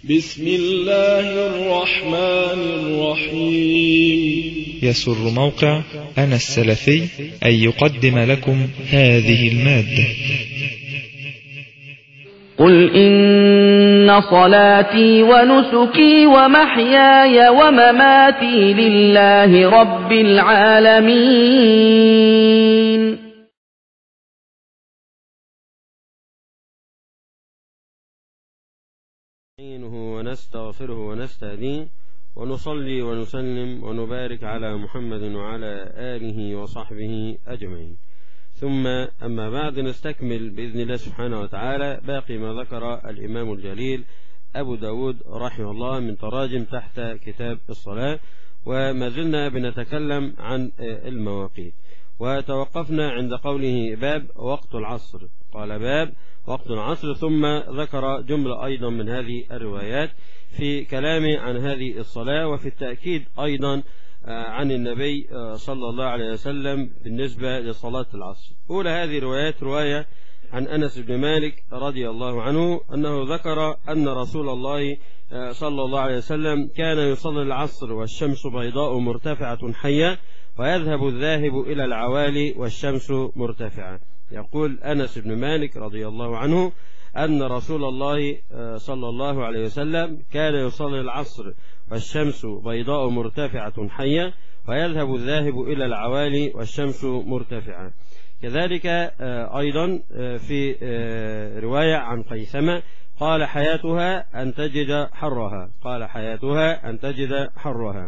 بسم الله الرحمن الرحيم يسر موقع أنا السلفي أن يقدم لكم هذه المادة قل إن صلاتي ونسكي ومحياي ومماتي لله رب العالمين نستعينه ونستغفره ونستهديه ونصلي ونسلم ونبارك على محمد وعلى آله وصحبه أجمعين ثم أما بعد نستكمل بإذن الله سبحانه وتعالى باقي ما ذكر الإمام الجليل أبو داود رحمه الله من تراجم تحت كتاب الصلاة وما زلنا بنتكلم عن المواقيت وتوقفنا عند قوله باب وقت العصر قال باب وقت العصر ثم ذكر جملة أيضا من هذه الروايات في كلامه عن هذه الصلاة وفي التأكيد أيضا عن النبي صلى الله عليه وسلم بالنسبة لصلاة العصر أولى هذه الروايات رواية عن أنس بن مالك رضي الله عنه أنه ذكر أن رسول الله صلى الله عليه وسلم كان يصلي العصر والشمس بيضاء مرتفعة حية ويذهب الذاهب إلى العوالي والشمس مرتفعة يقول أنس بن مالك رضي الله عنه أن رسول الله صلى الله عليه وسلم كان يصلي العصر والشمس بيضاء مرتفعة حية ويذهب الذاهب إلى العوالي والشمس مرتفعة كذلك أيضا في رواية عن قيثمة قال حياتها أن تجد حرها قال حياتها أن تجد حرها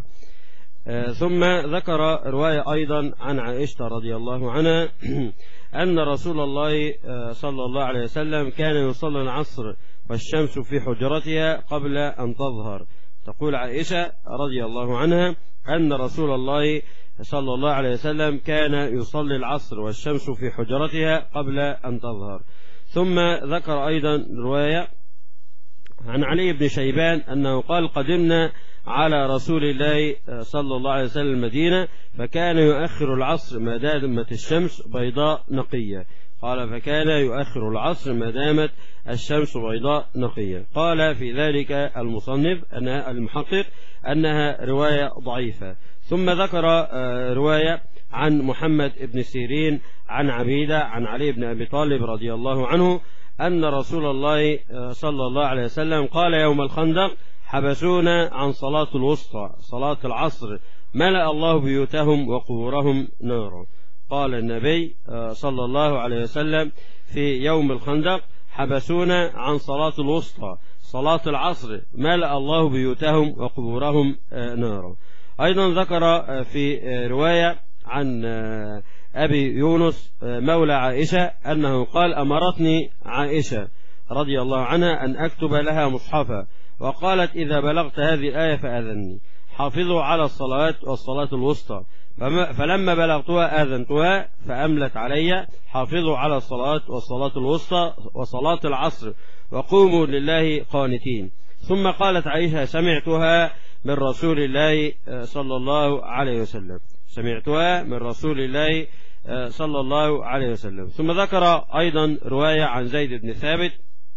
ثم ذكر رواية أيضا عن عائشة رضي الله عنها أن رسول الله صلى الله عليه وسلم كان يصلي العصر والشمس في حجرتها قبل أن تظهر تقول عائشة رضي الله عنها أن رسول الله صلى الله عليه وسلم كان يصلي العصر والشمس في حجرتها قبل أن تظهر ثم ذكر أيضا رواية عن علي بن شيبان أنه قال قدمنا على رسول الله صلى الله عليه وسلم المدينة فكان يؤخر العصر ما دامت الشمس بيضاء نقية قال فكان يؤخر العصر ما دامت الشمس بيضاء نقية قال في ذلك المصنف أنها المحقق أنها رواية ضعيفة ثم ذكر رواية عن محمد بن سيرين عن عبيدة عن علي بن أبي طالب رضي الله عنه أن رسول الله صلى الله عليه وسلم قال يوم الخندق حبسونا عن صلاة الوسطى صلاة العصر ملأ الله بيوتهم وقبورهم نارا قال النبي صلى الله عليه وسلم في يوم الخندق حبسونا عن صلاة الوسطى صلاة العصر ملأ الله بيوتهم وقبورهم نارا أيضا ذكر في رواية عن أبي يونس مولى عائشة أنه قال أمرتني عائشة رضي الله عنها أن أكتب لها مصحفا وقالت إذا بلغت هذه الآية فأذني حافظوا على الصلوات والصلاة الوسطى فلما بلغتها آذنتها فأملت علي حافظوا على الصلاة والصلاة الوسطى وصلاة العصر وقوموا لله قانتين ثم قالت عائشة سمعتها من رسول الله صلى الله عليه وسلم سمعتها من رسول الله صلى الله عليه وسلم ثم ذكر أيضا رواية عن زيد بن ثابت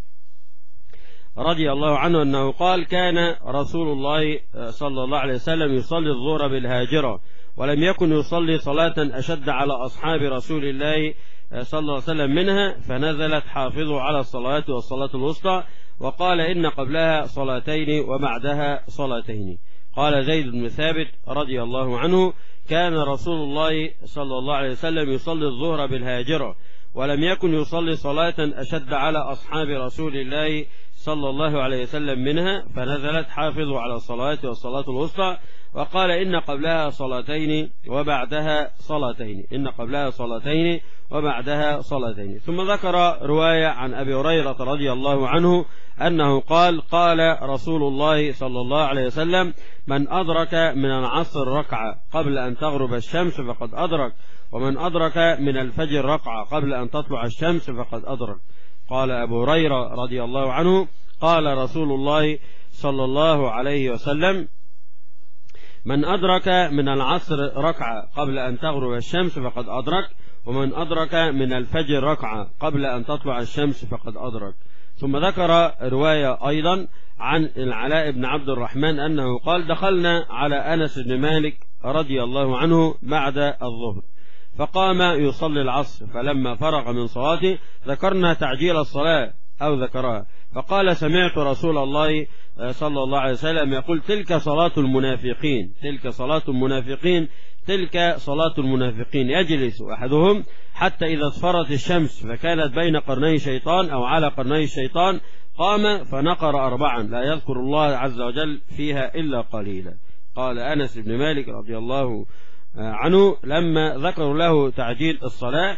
رضي الله عنه أنه قال كان رسول الله صلى الله عليه وسلم يصلي الظهر بالهاجرة ولم يكن يصلي صلاة أشد على أصحاب رسول الله صلى الله عليه وسلم منها فنزلت حافظوا على الصلاة والصلاة الوسطى وقال إن قبلها صلاتين وبعدها صلاتين قال زيد بن ثابت رضي الله عنه كان رسول الله صلى الله عليه وسلم يصلي الظهر بالهاجرة ولم يكن يصلي صلاة أشد على أصحاب رسول الله صلى الله عليه وسلم منها فنزلت حافظوا على الصلاة والصلاة الوسطى وقال إن قبلها صلاتين وبعدها صلاتين إن قبلها صلاتين وبعدها صلاتين ثم ذكر رواية عن أبي هريرة رضي الله عنه أنه قال قال رسول الله صلى الله عليه وسلم من أدرك من العصر ركعة قبل أن تغرب الشمس فقد أدرك ومن أدرك من الفجر ركعة قبل أن تطلع الشمس فقد أدرك قال أبو هريرة رضي الله عنه قال رسول الله صلى الله عليه وسلم من أدرك من العصر ركعة قبل أن تغرب الشمس فقد أدرك ومن أدرك من الفجر ركعة قبل أن تطلع الشمس فقد أدرك ثم ذكر رواية أيضا عن العلاء بن عبد الرحمن أنه قال دخلنا على أنس بن مالك رضي الله عنه بعد الظهر فقام يصلي العصر فلما فرغ من صلاته ذكرنا تعجيل الصلاة أو ذكرها فقال سمعت رسول الله صلى الله عليه وسلم يقول تلك صلاة المنافقين تلك صلاة المنافقين تلك صلاة المنافقين يجلس أحدهم حتى إذا اصفرت الشمس فكانت بين قرني شيطان أو على قرني الشيطان قام فنقر أربعا لا يذكر الله عز وجل فيها إلا قليلا قال أنس بن مالك رضي الله عنه لما ذكروا له تعجيل الصلاة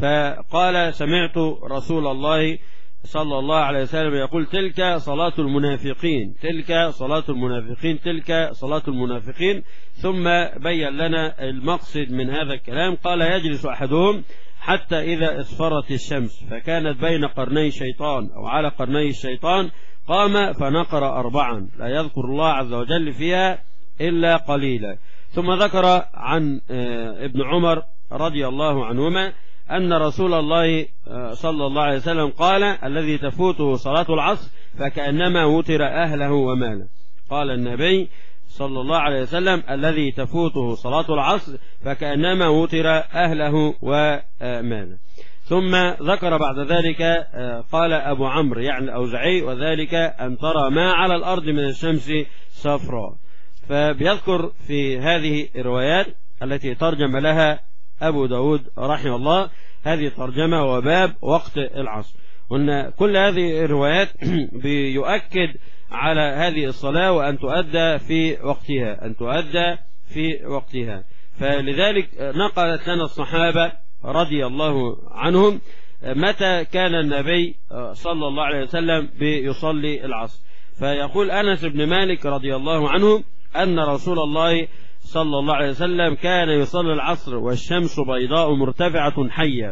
فقال سمعت رسول الله صلى الله عليه وسلم يقول تلك صلاة المنافقين تلك صلاة المنافقين تلك صلاة المنافقين ثم بين لنا المقصد من هذا الكلام قال يجلس أحدهم حتى إذا اصفرت الشمس فكانت بين قرني شيطان أو على قرني الشيطان قام فنقر أربعا لا يذكر الله عز وجل فيها إلا قليلا ثم ذكر عن ابن عمر رضي الله عنهما أن رسول الله صلى الله عليه وسلم قال الذي تفوته صلاة العصر فكأنما وتر أهله وماله قال النبي صلى الله عليه وسلم الذي تفوته صلاة العصر فكأنما وتر أهله وماله ثم ذكر بعد ذلك قال أبو عمرو يعني الأوزعي وذلك أن ترى ما على الأرض من الشمس صفراء فبيذكر في هذه الروايات التي ترجم لها أبو داود رحمه الله هذه ترجمة وباب وقت العصر قلنا كل هذه الروايات بيؤكد على هذه الصلاة وأن تؤدى في وقتها أن تؤدى في وقتها فلذلك نقلت لنا الصحابة رضي الله عنهم متى كان النبي صلى الله عليه وسلم بيصلي العصر فيقول أنس بن مالك رضي الله عنه أن رسول الله صلى الله عليه وسلم كان يصلي العصر والشمس بيضاء مرتفعة حية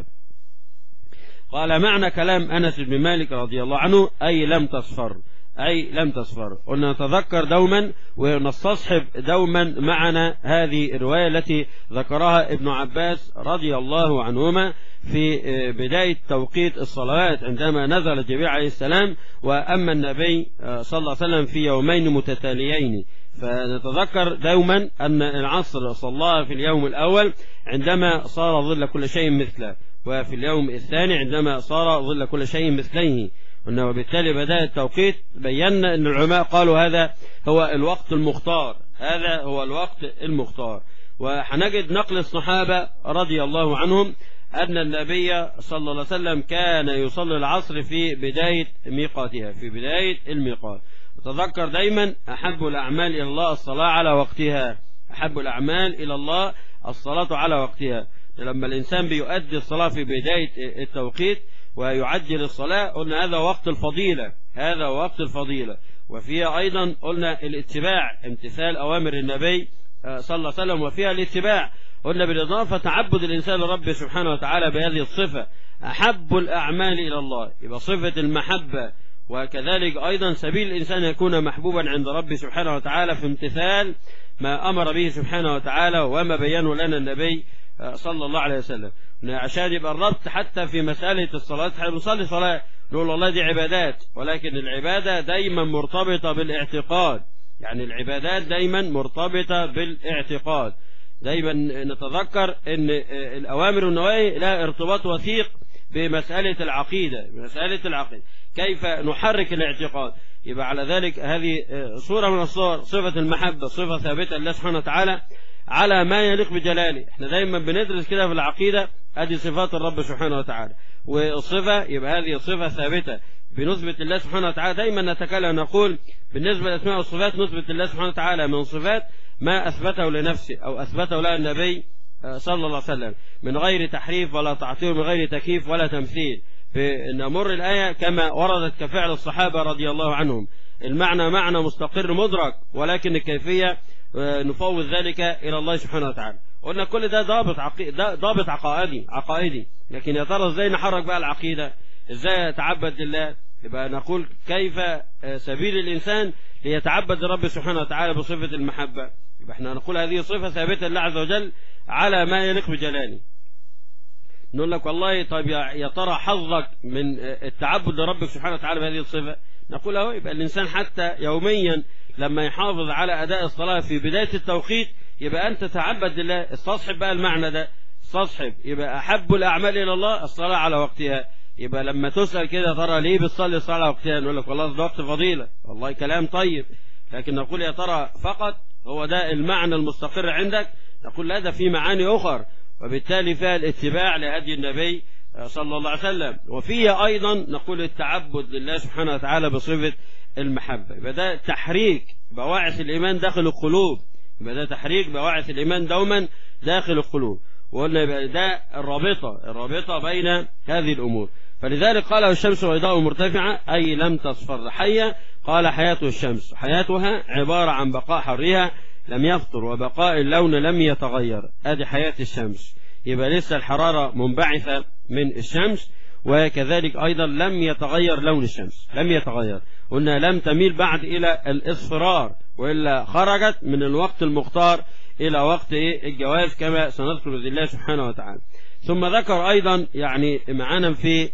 قال معنى كلام أنس بن مالك رضي الله عنه أي لم تصفر أي لم تصفر قلنا نتذكر دوما ونستصحب دوما معنا هذه الرواية التي ذكرها ابن عباس رضي الله عنهما في بداية توقيت الصلوات عندما نزل جبريل عليه السلام وأما النبي صلى الله عليه وسلم في يومين متتاليين فنتذكر دوما أن العصر صلى في اليوم الأول عندما صار ظل كل شيء مثله وفي اليوم الثاني عندما صار ظل كل شيء مثليه قلنا وبالتالي بدأ التوقيت بينا أن العلماء قالوا هذا هو الوقت المختار هذا هو الوقت المختار وحنجد نقل الصحابة رضي الله عنهم أن النبي صلى الله عليه وسلم كان يصلي العصر في بداية ميقاتها في بداية الميقات تذكر دايما أحب الأعمال إلى الله الصلاة على وقتها أحب الأعمال إلى الله الصلاة على وقتها لما الإنسان بيؤدي الصلاة في بداية التوقيت ويعجل الصلاة قلنا هذا وقت الفضيلة هذا وقت الفضيلة وفيها أيضا قلنا الاتباع امتثال أوامر النبي صلى الله عليه وسلم وفيها الاتباع قلنا بالإضافة تعبد الإنسان لربه سبحانه وتعالى بهذه الصفة أحب الأعمال إلى الله يبقى صفة المحبة وكذلك أيضا سبيل الإنسان يكون محبوبا عند ربه سبحانه وتعالى في امتثال ما أمر به سبحانه وتعالى وما بينه لنا النبي صلى الله عليه وسلم عشان يبقى الربط حتى في مسألة الصلاة احنا بنصلي صلاة نقول والله دي عبادات ولكن العبادة دايما مرتبطة بالاعتقاد يعني العبادات دايما مرتبطة بالاعتقاد دايما نتذكر ان الأوامر والنواهي لها ارتباط وثيق بمسألة العقيدة بمسألة العقيدة كيف نحرك الاعتقاد يبقى على ذلك هذه صورة من الصور صفة المحبة صفة ثابتة لله سبحانه وتعالى على ما يليق بجلاله احنا دايما بندرس كده في العقيدة ادي صفات الرب سبحانه وتعالى والصفة يبقى هذه صفة ثابتة بنسبة الله سبحانه وتعالى دايما نتكلم نقول بالنسبة للأسماء والصفات نسبة الله سبحانه وتعالى من صفات ما أثبته لنفسه أو أثبته له النبي صلى الله عليه وسلم من غير تحريف ولا تعطيل من غير تكييف ولا تمثيل نمر الآية كما وردت كفعل الصحابة رضي الله عنهم المعنى معنى مستقر مدرك ولكن الكيفية نفوض ذلك إلى الله سبحانه وتعالى قلنا كل ده ضابط عقي... ده ضابط عقائدي عقائدي لكن يا ترى ازاي نحرك بقى العقيدة ازاي يتعبد لله يبقى نقول كيف سبيل الإنسان ليتعبد لرب سبحانه وتعالى بصفة المحبة يبقى احنا نقول هذه صفة ثابتة لله عز وجل على ما يليق بجلاله نقول لك والله طيب يا ترى حظك من التعبد لربك سبحانه وتعالى بهذه الصفة نقول اهو يبقى الإنسان حتى يوميا لما يحافظ على أداء الصلاة في بداية التوقيت يبقى أنت تعبد لله استصحب بقى المعنى ده استصحب يبقى أحب الأعمال إلى الله الصلاة على وقتها يبقى لما تسأل كده ترى ليه بتصلي الصلاة على وقتها نقول لك والله ده وقت فضيلة والله كلام طيب لكن نقول يا ترى فقط هو ده المعنى المستقر عندك نقول لا ده في معاني أخر وبالتالي فيها الاتباع لهدي النبي صلى الله عليه وسلم وفيها أيضا نقول التعبد لله سبحانه وتعالى بصفة المحبة يبقى ده تحريك بواعث الإيمان داخل القلوب يبقى ده تحريك بواعث الإيمان دوما داخل القلوب وقلنا يبقى ده الرابطة الرابطة بين هذه الأمور فلذلك قال الشمس بيضاء مرتفعة أي لم تصفر حية قال حياة الشمس حياتها عبارة عن بقاء حرها لم يفطر وبقاء اللون لم يتغير ادي حياة الشمس يبقى لسه الحرارة منبعثة من الشمس وكذلك أيضا لم يتغير لون الشمس لم يتغير قلنا لم تميل بعد إلى الإصفرار وإلا خرجت من الوقت المختار إلى وقت الجواز كما سنذكر الله سبحانه وتعالى ثم ذكر أيضا يعني معانا في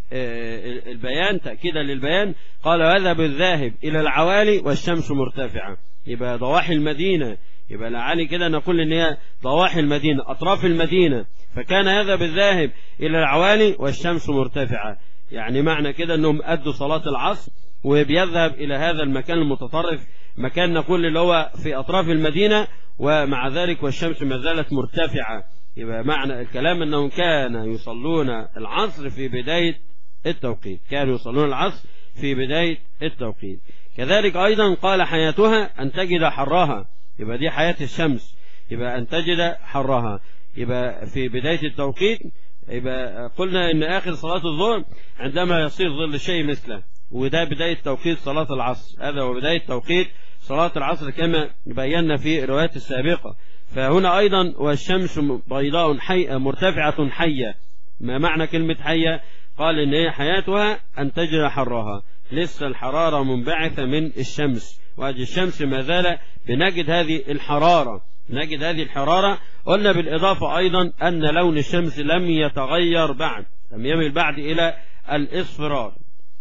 البيان تأكيدا للبيان قال ويذهب الذاهب إلى العوالي والشمس مرتفعة يبقى ضواحي المدينة يبقى العالي كده نقول ان هي ضواحي المدينة اطراف المدينة فكان يذهب الذاهب الى العوالي والشمس مرتفعة يعني معنى كده انهم ادوا صلاة العصر وبيذهب الى هذا المكان المتطرف مكان نقول اللي هو في اطراف المدينة ومع ذلك والشمس ما زالت مرتفعة يبقى معنى الكلام انهم كانوا يصلون العصر في بداية التوقيت كانوا يصلون العصر في بداية التوقيت كذلك أيضا قال حياتها أن تجد حرها يبقى دي حياة الشمس يبقى أن تجد حرها يبقى في بداية التوقيت يبقى قلنا إن آخر صلاة الظهر عندما يصير ظل الشيء مثله وده بداية توقيت صلاة العصر هذا هو بداية توقيت صلاة العصر كما بينا في الروايات السابقة فهنا أيضا والشمس بيضاء حي مرتفعة حية ما معنى كلمة حية قال إن هي حياتها أن تجد حرها لسه الحرارة منبعثة من الشمس وهذه الشمس ما زال بنجد هذه الحرارة نجد هذه الحرارة قلنا بالإضافة أيضا أن لون الشمس لم يتغير بعد لم يمل بعد إلى الإصفرار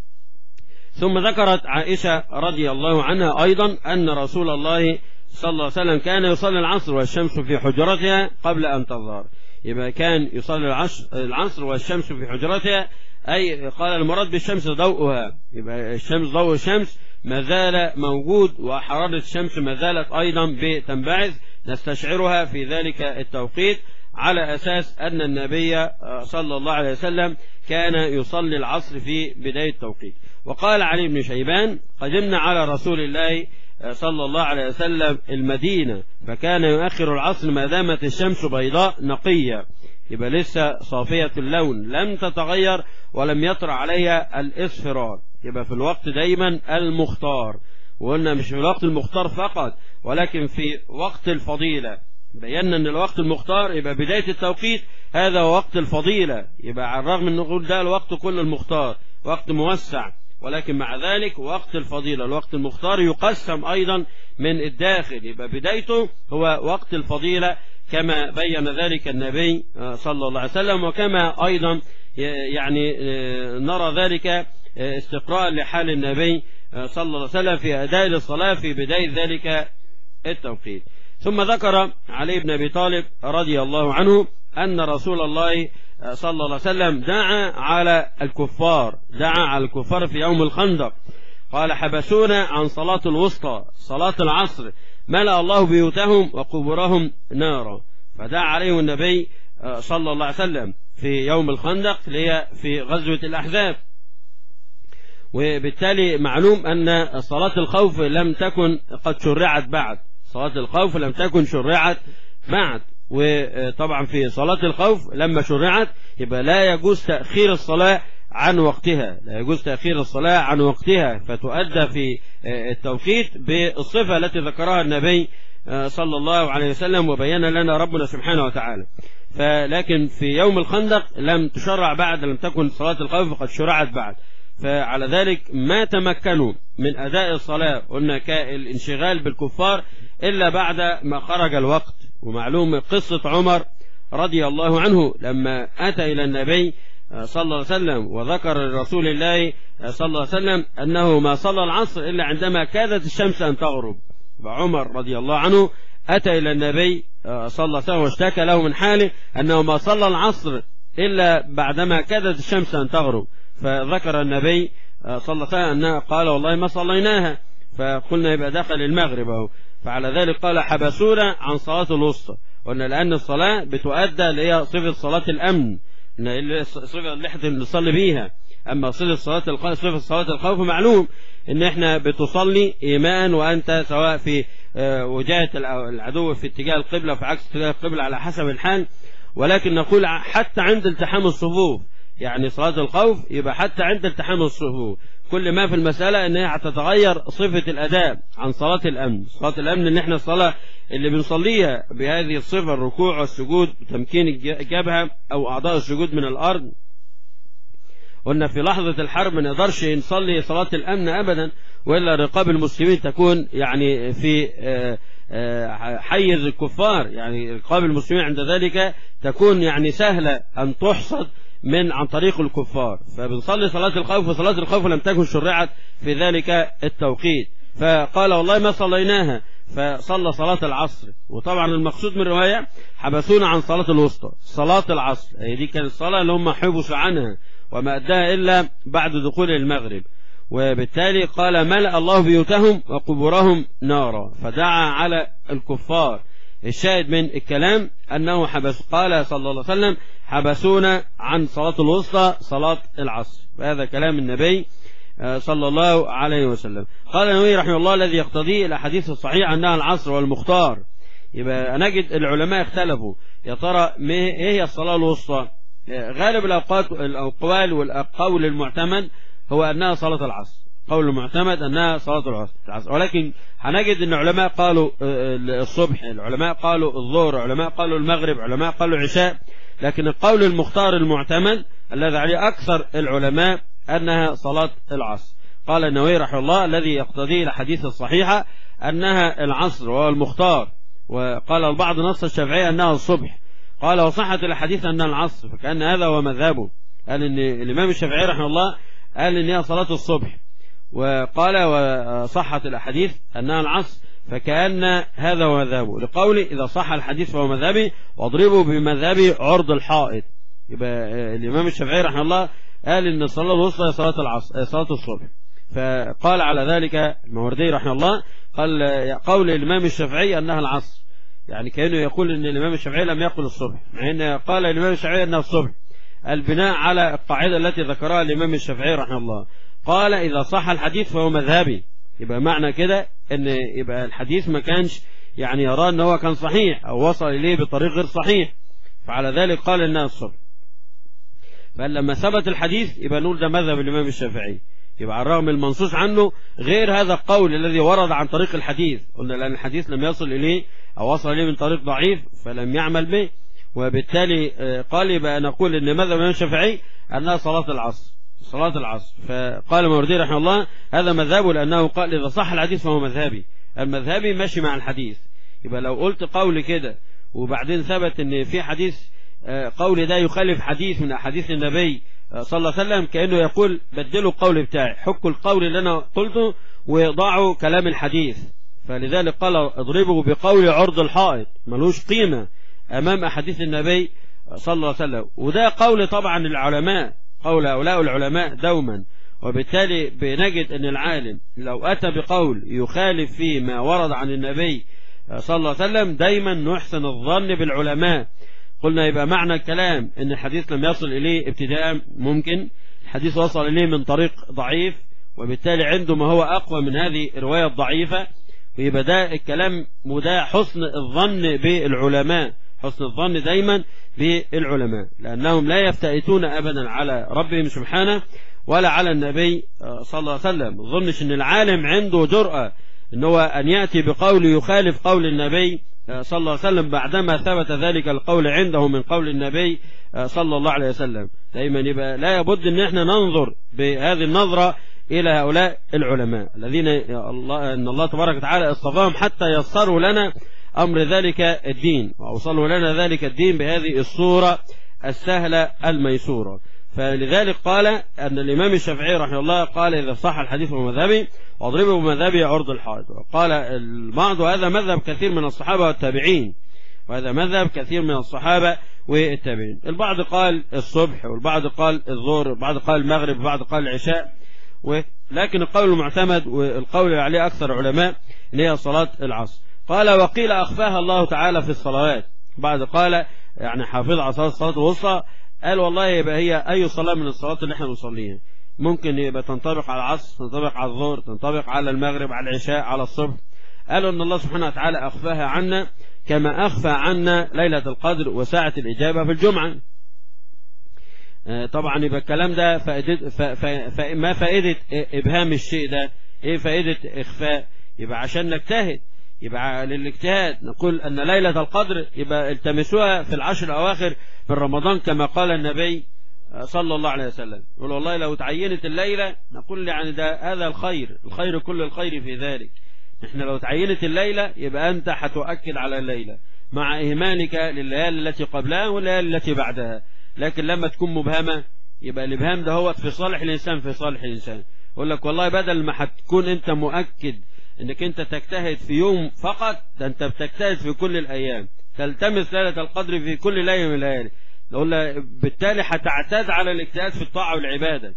ثم ذكرت عائشة رضي الله عنها أيضا أن رسول الله صلى الله عليه وسلم كان يصلي العصر والشمس في حجرتها قبل أن تظهر يبقى كان يصلي العصر والشمس في حجرتها أي قال المراد بالشمس ضوءها يبقى الشمس ضوء الشمس ما زال موجود وحرارة الشمس ما زالت أيضا بتنبعث نستشعرها في ذلك التوقيت على أساس أن النبي صلى الله عليه وسلم كان يصلي العصر في بداية التوقيت وقال علي بن شيبان قدمنا على رسول الله صلى الله عليه وسلم المدينة فكان يؤخر العصر ما دامت الشمس بيضاء نقية يبقى لسه صافية اللون لم تتغير ولم يطرأ عليها الإصفرار يبقى في الوقت دايما المختار وقلنا مش في الوقت المختار فقط ولكن في وقت الفضيلة بينا ان الوقت المختار يبقى بداية التوقيت هذا هو وقت الفضيلة يبقى على الرغم ان نقول ده الوقت كله المختار وقت موسع ولكن مع ذلك وقت الفضيلة الوقت المختار يقسم أيضا من الداخل يبقى بدايته هو وقت الفضيلة كما بين ذلك النبي صلى الله عليه وسلم وكما أيضا يعني نرى ذلك استقراء لحال النبي صلى الله عليه وسلم في أداء الصلاة في بداية ذلك التوقيت ثم ذكر علي بن أبي طالب رضي الله عنه أن رسول الله صلى الله عليه وسلم دعا على الكفار دعا على الكفار في يوم الخندق قال حبسونا عن صلاة الوسطى صلاة العصر ملأ الله بيوتهم وقبورهم نارا فدعا عليهم النبي صلى الله عليه وسلم في يوم الخندق اللي هي في غزوة الأحزاب وبالتالي معلوم أن صلاة الخوف لم تكن قد شرعت بعد صلاة الخوف لم تكن شرعت بعد وطبعا في صلاة الخوف لما شرعت يبقى لا يجوز تأخير الصلاة عن وقتها لا يجوز تأخير الصلاة عن وقتها فتؤدى في التوقيت بالصفة التي ذكرها النبي صلى الله عليه وسلم وبين لنا ربنا سبحانه وتعالى فلكن في يوم الخندق لم تشرع بعد لم تكن صلاة الخوف قد شرعت بعد فعلى ذلك ما تمكنوا من أداء الصلاة قلنا كالانشغال بالكفار إلا بعد ما خرج الوقت ومعلوم قصة عمر رضي الله عنه لما أتى إلى النبي صلى الله عليه وسلم وذكر رسول الله صلى الله عليه وسلم أنه ما صلى العصر إلا عندما كادت الشمس أن تغرب وعمر رضي الله عنه أتى إلى النبي صلى الله عليه وسلم واشتكى له من حاله أنه ما صلى العصر إلا بعدما كادت الشمس أن تغرب فذكر النبي صلى الله عليه وسلم أنه قال والله ما صليناها فقلنا يبقى دخل المغرب أهو فعلى ذلك قال حبسونا عن صلاة الوسطى قلنا لأن الصلاة بتؤدى اللي هي صفة صلاة الأمن الصفة اللي احنا نصلي بيها أما صفة صلاة الخوف صفة صلاة الخوف معلوم إن احنا بتصلي إيمان وأنت سواء في وجهة العدو في اتجاه القبلة في عكس اتجاه القبلة على حسب الحال ولكن نقول حتى عند التحام الصفوف يعني صلاة الخوف يبقى حتى عند التحام الصفوف كل ما في المسألة ان هي هتتغير صفة الأداء عن صلاة الأمن صلاة الأمن ان احنا الصلاة اللي بنصليها بهذه الصفة الركوع والسجود وتمكين الجبهة أو أعضاء السجود من الأرض قلنا في لحظة الحرب ما نقدرش نصلي صلاة الأمن أبدا وإلا رقاب المسلمين تكون يعني في حيز الكفار يعني رقاب المسلمين عند ذلك تكون يعني سهلة أن تحصد من عن طريق الكفار فبنصلي صلاة الخوف وصلاة الخوف لم تكن شرعت في ذلك التوقيت فقال والله ما صليناها فصلى صلاة العصر وطبعا المقصود من الرواية حبسونا عن صلاة الوسطى صلاة العصر هي دي كانت الصلاة اللي هم حبسوا عنها وما أداها إلا بعد دخول المغرب وبالتالي قال ملأ الله بيوتهم وقبورهم نارا فدعا على الكفار الشاهد من الكلام أنه حبس قال صلى الله عليه وسلم حبسونا عن صلاة الوسطى صلاة العصر هذا كلام النبي صلى الله عليه وسلم قال النبي رحمه الله الذي يقتضيه الأحاديث الصحيحة أنها العصر والمختار يبقى نجد العلماء اختلفوا يا ترى ايه هي الصلاة الوسطى غالب الأوقات الأقوال والقول المعتمد هو أنها صلاة العصر قول المعتمد أنها صلاة العصر ولكن هنجد أن العلماء قالوا الصبح العلماء قالوا الظهر العلماء قالوا المغرب العلماء قالوا العشاء لكن القول المختار المعتمد الذي عليه أكثر العلماء أنها صلاة العصر قال النووي رحمه الله الذي يقتضيه الحديث الصحيحة أنها العصر وهو المختار وقال البعض نص الشافعية أنها الصبح قال وصحة الحديث أنها العصر فكأن هذا هو مذهبه قال أن الإمام الشافعي رحمه الله قال أن هي صلاة الصبح وقال وصحت الأحاديث أنها العصر فكأن هذا هو مذهبه لقوله إذا صح الحديث فهو مذهبي واضربه بمذهبي عرض الحائط يبقى الإمام الشافعي رحمه الله قال إن الصلاة الوسطى هي صلاة العصر صلاة الصبح فقال على ذلك الموردي رحمه الله قال قول الإمام الشافعي أنها العصر يعني كأنه يقول أن الإمام الشافعي لم يقل الصبح مع أن قال الإمام الشافعي أنها الصبح البناء على القاعدة التي ذكرها الإمام الشافعي رحمه الله قال إذا صح الحديث فهو مذهبي يبقى معنى كده ان يبقى الحديث ما كانش يعني يرى ان هو كان صحيح او وصل اليه بطريق غير صحيح فعلى ذلك قال انها الصبح فلما ثبت الحديث يبقى نقول ده مذهب الامام الشافعي يبقى على الرغم المنصوص عنه غير هذا القول الذي ورد عن طريق الحديث قلنا لان الحديث لم يصل اليه او وصل اليه من طريق ضعيف فلم يعمل به وبالتالي قال يبقى نقول ان مذهب الامام الشافعي انها صلاه العصر صلاة العصر فقال موردي رحمه الله هذا مذهبه لأنه قال إذا صح الحديث فهو مذهبي المذهبي ماشي مع الحديث يبقى لو قلت قول كده وبعدين ثبت ان في حديث قول ده يخالف حديث من أحاديث النبي صلى الله عليه وسلم كأنه يقول بدلوا القول بتاعي حكوا القول اللي أنا قلته وضعوا كلام الحديث فلذلك قال اضربه بقول عرض الحائط ملوش قيمة أمام أحاديث النبي صلى الله عليه وسلم وده قول طبعا العلماء قول هؤلاء العلماء دوما وبالتالي بنجد أن العالم لو أتى بقول يخالف فيه ما ورد عن النبي صلى الله عليه وسلم دايما نحسن الظن بالعلماء قلنا يبقى معنى الكلام أن الحديث لم يصل إليه ابتداء ممكن الحديث وصل إليه من طريق ضعيف وبالتالي عنده ما هو أقوى من هذه الرواية الضعيفة ويبقى ده الكلام وده حسن الظن بالعلماء حسن الظن دايما بالعلماء لأنهم لا يفتئتون أبدا على ربهم سبحانه ولا على النبي صلى الله عليه وسلم ظنش أن العالم عنده جرأة أن هو أن يأتي بقول يخالف قول النبي صلى الله عليه وسلم بعدما ثبت ذلك القول عنده من قول النبي صلى الله عليه وسلم دايما يبقى لا يبد أن احنا ننظر بهذه النظرة إلى هؤلاء العلماء الذين الله أن الله تبارك وتعالى اصطفاهم حتى يسروا لنا أمر ذلك الدين وأوصلوا لنا ذلك الدين بهذه الصورة السهلة الميسورة فلذلك قال أن الإمام الشافعي رحمه الله قال إذا صح الحديث بمذهبي واضربه بمذهبي عرض الحائط وقال البعض وهذا مذهب كثير من الصحابة والتابعين وهذا مذهب كثير من الصحابة والتابعين البعض قال الصبح والبعض قال الظهر والبعض قال المغرب والبعض قال العشاء ولكن القول المعتمد والقول اللي عليه أكثر علماء ان هي صلاة العصر قال وقيل أخفاها الله تعالى في الصلوات بعد قال يعني حافظ على صلاة الصلاة الوسطى قال والله يبقى هي أي صلاة من الصلاة اللي احنا بنصليها ممكن يبقى تنطبق على العصر تنطبق على الظهر تنطبق على المغرب على العشاء على الصبح قالوا أن الله سبحانه وتعالى أخفاها عنا كما أخفى عنا ليلة القدر وساعة الإجابة في الجمعة طبعا يبقى الكلام ده فائدة ما فائدة إبهام الشيء ده إيه فائدة إخفاء يبقى عشان نجتهد يبقى للاجتهاد نقول أن ليلة القدر يبقى التمسوها في العشر الأواخر من رمضان كما قال النبي صلى الله عليه وسلم يقول والله لو تعينت الليلة نقول يعني ده هذا الخير الخير كل الخير في ذلك احنا لو تعينت الليلة يبقى أنت هتؤكد على الليلة مع إهمالك لليالي التي قبلها والليالي التي بعدها لكن لما تكون مبهمة يبقى الإبهام ده هو في صالح الإنسان في صالح الإنسان يقول لك والله بدل ما هتكون أنت مؤكد انك انت تجتهد في يوم فقط ده انت بتجتهد في كل الايام تلتمس ليلة القدر في كل ليلة من الليالي نقول بالتالي هتعتاد على الاجتهاد في الطاعة والعبادة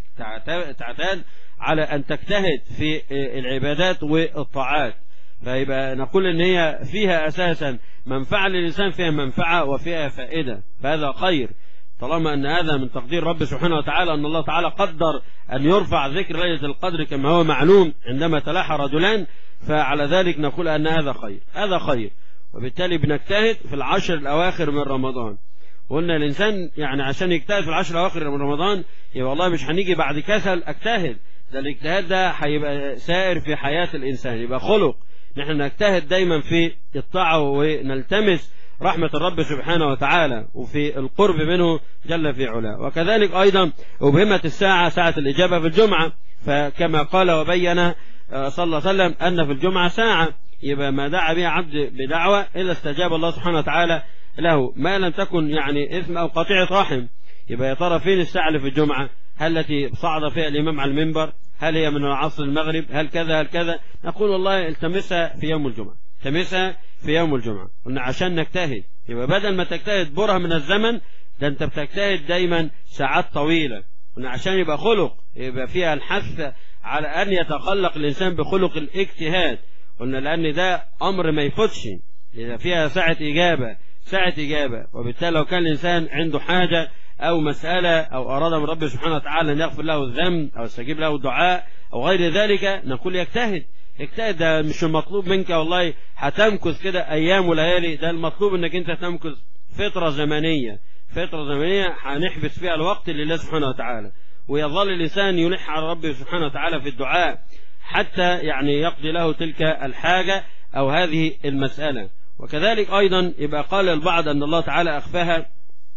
تعتاد على ان تجتهد في العبادات والطاعات فيبقى نقول ان هي فيها اساسا منفعة للانسان فيها منفعة وفيها فائدة فهذا خير طالما أن هذا من تقدير رب سبحانه وتعالى أن الله تعالى قدر أن يرفع ذكر ليلة القدر كما هو معلوم عندما تلاحى رجلان فعلى ذلك نقول أن هذا خير هذا خير وبالتالي بنجتهد في العشر الأواخر من رمضان قلنا الإنسان يعني عشان يجتهد في العشر الأواخر من رمضان يبقى والله مش هنيجي بعد كسل أجتهد ده الاجتهاد ده هيبقى سائر في حياة الإنسان يبقى خلق نحن نجتهد دايما في الطاعة ونلتمس رحمة الرب سبحانه وتعالى وفي القرب منه جل في علاه وكذلك أيضا أبهمت الساعة ساعة الإجابة في الجمعة فكما قال وبين صلى الله عليه وسلم أن في الجمعة ساعة يبقى ما دعا بها عبد بدعوة إلا استجاب الله سبحانه وتعالى له ما لم تكن يعني إثم أو قطيعة رحم يبقى يا ترى فين الساعة اللي في الجمعة هل التي صعد فيها الإمام على المنبر هل هي من عصر المغرب هل كذا هل كذا نقول والله التمسها في يوم الجمعة التمسها في يوم الجمعة قلنا عشان نجتهد يبقى بدل ما تجتهد بره من الزمن ده انت بتجتهد دايما ساعات طويلة قلنا عشان يبقى خلق يبقى فيها الحث على أن يتخلق الإنسان بخلق الاجتهاد قلنا لأن ده أمر ما يفوتش إذا فيها ساعة إجابة ساعة إجابة وبالتالي لو كان الإنسان عنده حاجة أو مسألة أو أراد من رب سبحانه وتعالى أن يغفر له الذنب أو يستجيب له الدعاء أو غير ذلك نقول يجتهد اجتهد ده مش المطلوب منك والله هتمكث كده أيام وليالي ده المطلوب أنك أنت تمكث فترة زمنية فترة زمنية هنحبس فيها الوقت لله سبحانه وتعالى ويظل الإنسان يلح على ربه سبحانه وتعالى في الدعاء حتى يعني يقضي له تلك الحاجة أو هذه المسألة وكذلك أيضا يبقى قال البعض أن الله تعالى أخفاها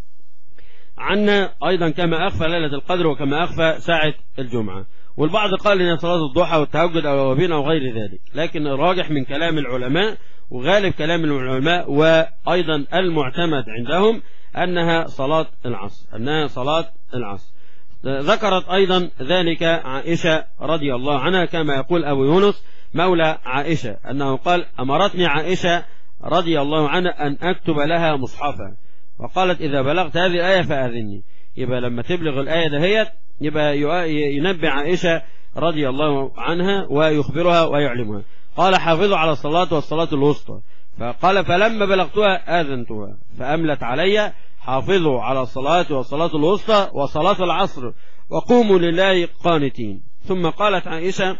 عنا أيضا كما أخفى ليلة القدر وكما أخفى ساعة الجمعة والبعض قال إن صلاة الضحى والتهجد أو الأوابين أو غير ذلك لكن الراجح من كلام العلماء وغالب كلام العلماء وأيضا المعتمد عندهم أنها صلاة العصر أنها صلاة العصر ذكرت أيضا ذلك عائشة رضي الله عنها كما يقول أبو يونس مولى عائشة أنه قال أمرتني عائشة رضي الله عنها أن أكتب لها مصحفا وقالت إذا بلغت هذه الآية فأذني يبقى لما تبلغ الآية دهيت يبقى ينبع عائشة رضي الله عنها ويخبرها ويعلمها قال حافظوا على الصلاة والصلاة الوسطى فقال فلما بلغتها آذنتها فأملت علي حافظوا على الصلاة والصلاة الوسطى وصلاة العصر وقوموا لله قانتين ثم قالت عائشة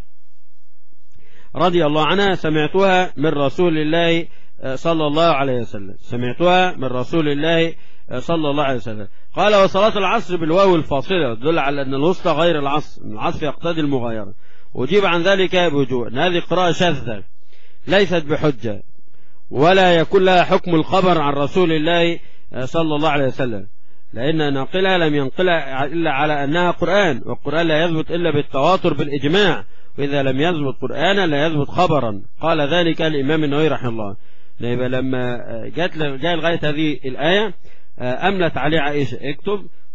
رضي الله عنها سمعتها من رسول الله صلى الله عليه وسلم سمعتها من رسول الله صلى الله عليه وسلم قال وصلاة العصر بالواو الفاصلة تدل على أن الوسطى غير العصر العصر يقتضي المغايرة وجيب عن ذلك بوجوه أن هذه قراءة شاذة ليست بحجة ولا يكون لها حكم الخبر عن رسول الله صلى الله عليه وسلم لأن ناقلها لم ينقلها إلا على أنها قرآن والقرآن لا يثبت إلا بالتواتر بالإجماع وإذا لم يثبت قرآنا لا يثبت خبرا قال ذلك الإمام النووي رحمه الله يبقى لما جاءت جاء لغاية هذه الآية أملت عليه عائشة اكتب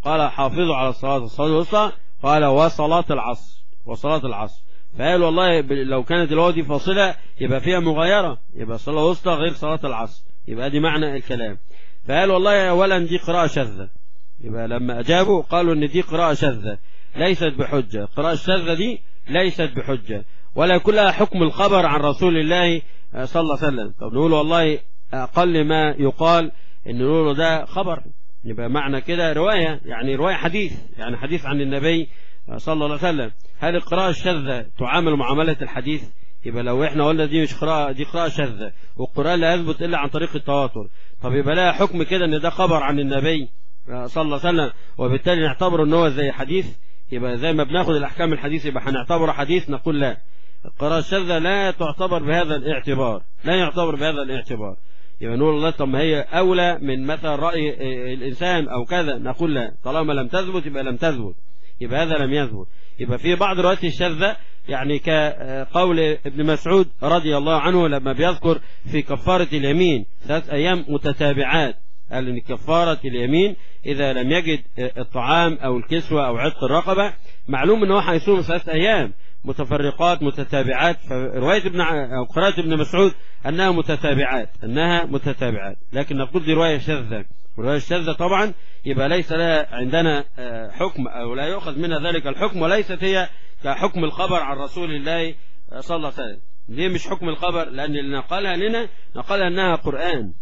قال حافظوا على الصلاة والصلاة الوسطى قال وصلاة العصر وصلاة العصر فقال والله لو كانت الواو دي فاصلة يبقى فيها مغايرة يبقى الصلاة الوسطى غير صلاة العصر يبقى دي معنى الكلام فقال والله أولا دي قراءة شاذة يبقى لما أجابوا قالوا إن دي قراءة شاذة ليست بحجة القراءة الشاذة دي ليست بحجة ولا كلها حكم الخبر عن رسول الله صلى الله عليه وسلم طب نقول والله أقل ما يقال إن نقول ده خبر يبقى معنى كده رواية يعني رواية حديث يعني حديث عن النبي صلى الله عليه وسلم هل القراءة الشاذة تعامل معاملة الحديث يبقى لو احنا قلنا دي مش قراءة دي قراءة شاذة والقرآن لا يثبت إلا عن طريق التواتر طب يبقى لها حكم كده إن ده خبر عن النبي صلى الله عليه وسلم وبالتالي نعتبره إن هو زي حديث يبقى زي ما بناخد الأحكام الحديث يبقى هنعتبره حديث نقول لا القراءة الشاذة لا تعتبر بهذا الاعتبار لا يعتبر بهذا الاعتبار يبقى نقول الله طب ما هي أولى من مثلا رأي الإنسان أو كذا نقول لا طالما لم تثبت يبقى لم تثبت يبقى هذا لم يثبت يبقى في بعض الروايات الشاذة يعني كقول ابن مسعود رضي الله عنه لما بيذكر في كفارة اليمين ثلاث أيام متتابعات قال إن كفارة اليمين إذا لم يجد الطعام أو الكسوة أو عتق الرقبة معلوم أنه هيصوم ثلاث أيام متفرقات متتابعات فرواية ابن أو قراءة ابن مسعود أنها متتابعات أنها متتابعات لكن نقول دي رواية شاذة والرواية الشاذة طبعا يبقى ليس لها عندنا حكم أو لا يؤخذ منها ذلك الحكم وليست هي كحكم الخبر عن رسول الله صلى الله عليه وسلم دي مش حكم الخبر لأن اللي نقلها لنا نقلها أنها قرآن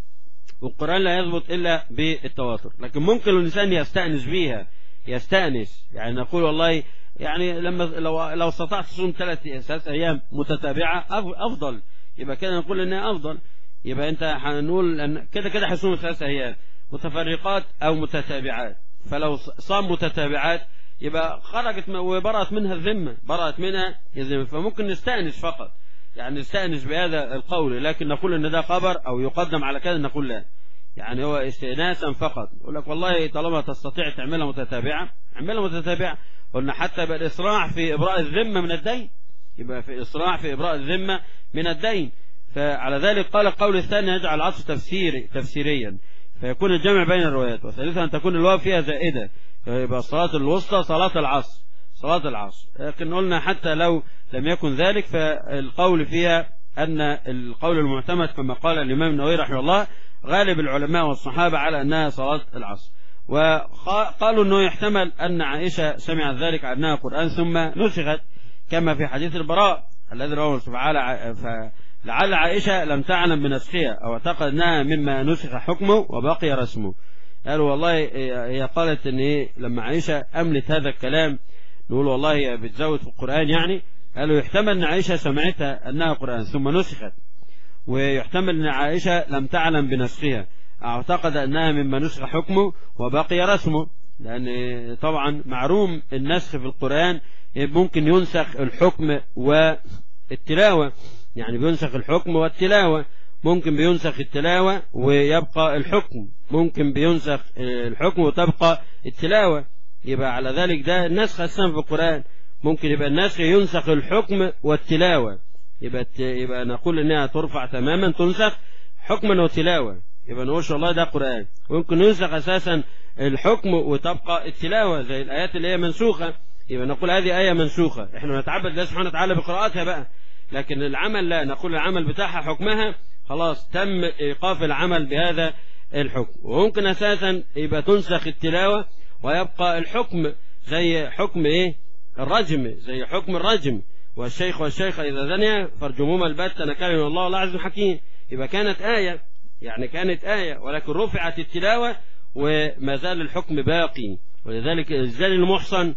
والقرآن لا يثبت إلا بالتواتر لكن ممكن الإنسان يستأنس بيها يستأنس يعني نقول والله يعني لما لو لو استطعت تصوم ثلاث ثلاث أيام متتابعة أفضل يبقى كده نقول إنها أفضل يبقى أنت هنقول أن كده كده هيصوم ثلاث أيام متفرقات أو متتابعات فلو صام متتابعات يبقى خرجت وبرأت منها الذمة برأت منها الذمة فممكن نستأنس فقط يعني نستأنس بهذا القول لكن نقول ان ده خبر او يقدم على كذا نقول لا يعني هو استئناسا فقط يقول لك والله طالما تستطيع تعملها متتابعة اعملها متتابعة قلنا حتى بالإسراع في إبراء الذمة من الدين يبقى في إسراع في إبراء الذمة من الدين فعلى ذلك قال القول الثاني يجعل العطف تفسيري تفسيريا فيكون الجمع بين الروايات وثالثا أن تكون الواو فيها زائدة يبقى الصلاة الوسطى صلاة العصر صلاة العصر لكن قلنا حتى لو لم يكن ذلك فالقول فيها أن القول المعتمد كما قال الإمام النووي رحمه الله غالب العلماء والصحابة على أنها صلاة العصر وقالوا أنه يحتمل أن عائشة سمعت ذلك أنها قرآن ثم نسخت كما في حديث البراء الذي رواه سبحانه فلعل عائشة لم تعلم بنسخها أو اعتقد أنها مما نسخ حكمه وبقي رسمه قالوا والله هي قالت أن إيه لما عائشة أملت هذا الكلام نقول والله هي بتزود في القرآن يعني قالوا يحتمل أن عائشة سمعتها أنها قرآن ثم نسخت ويحتمل أن عائشة لم تعلم بنسخها اعتقد أنها مما نسخ حكمه وبقي رسمه لأن طبعا معروم النسخ في القرآن ممكن ينسخ الحكم والتلاوة يعني بينسخ الحكم والتلاوة ممكن بينسخ التلاوة ويبقى الحكم ممكن بينسخ الحكم وتبقى التلاوة يبقى على ذلك ده النسخ أساسا في القرآن ممكن يبقى النسخ ينسخ الحكم والتلاوة يبقى يبقى نقول انها ترفع تماما تنسخ حكما وتلاوة يبقى نقولش والله ده قرآن ويمكن ينسخ أساسا الحكم وتبقى التلاوة زي الآيات اللي هي منسوخة يبقى نقول هذه آية منسوخة احنا نتعبد الله سبحانه وتعالى بقراءتها بقى لكن العمل لا نقول العمل بتاعها حكمها خلاص تم إيقاف العمل بهذا الحكم وممكن أساسا يبقى تنسخ التلاوة ويبقى الحكم زي حكم إيه الرجم زي حكم الرجم والشيخ والشيخة إذا زنيا فارجموما البتة نكال من الله الله عز حكيم يبقى كانت آية يعني كانت آية ولكن رفعت التلاوة وما زال الحكم باقي ولذلك الزاني المحصن